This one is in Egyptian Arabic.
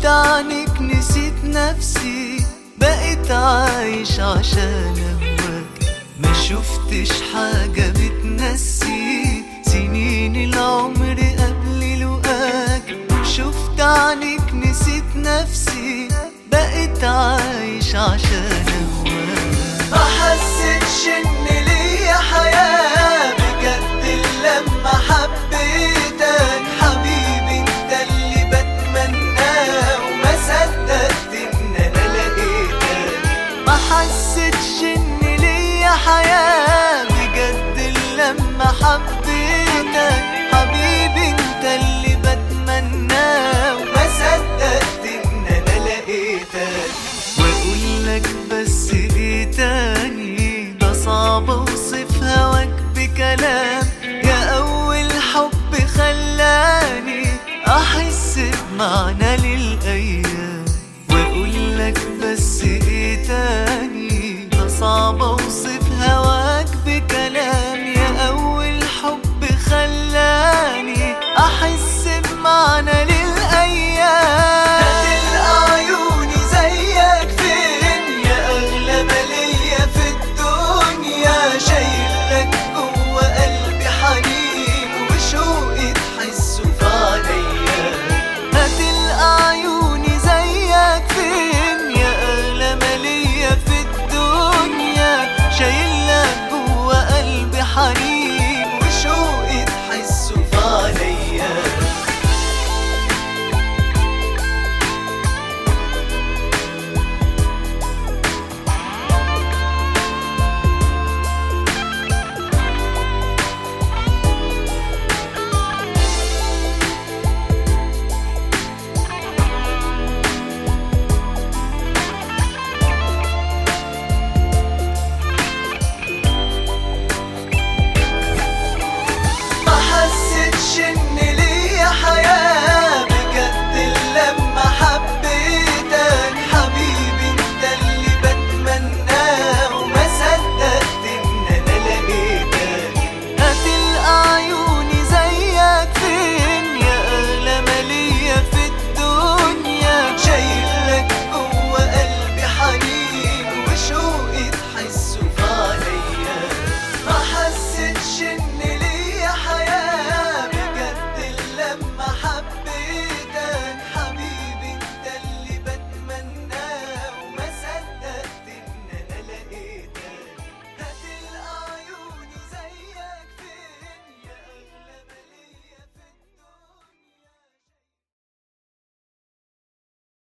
عنك نسيت نفسي بقيت عايش عشان اهواك ما شفتش حاجة بتنسي سنين العمر قبل لقاك شفت عنك نسيت نفسي بقيت عايش عشان اهواك ما حسيتش ان ليا حياة بجد لما حبيتك حبيبي انت اللي بتمناه وما صدقت ان انا لقيتك ما حسيتش ان ليا حياة بجد لما حبيتك حبيبي انت اللي بتمناه وما صدقت ان انا لقيتك واقول لك بس ايه تاني ده صعب اوصف هواك بكلام يا اول حب خلاني احس بمعنى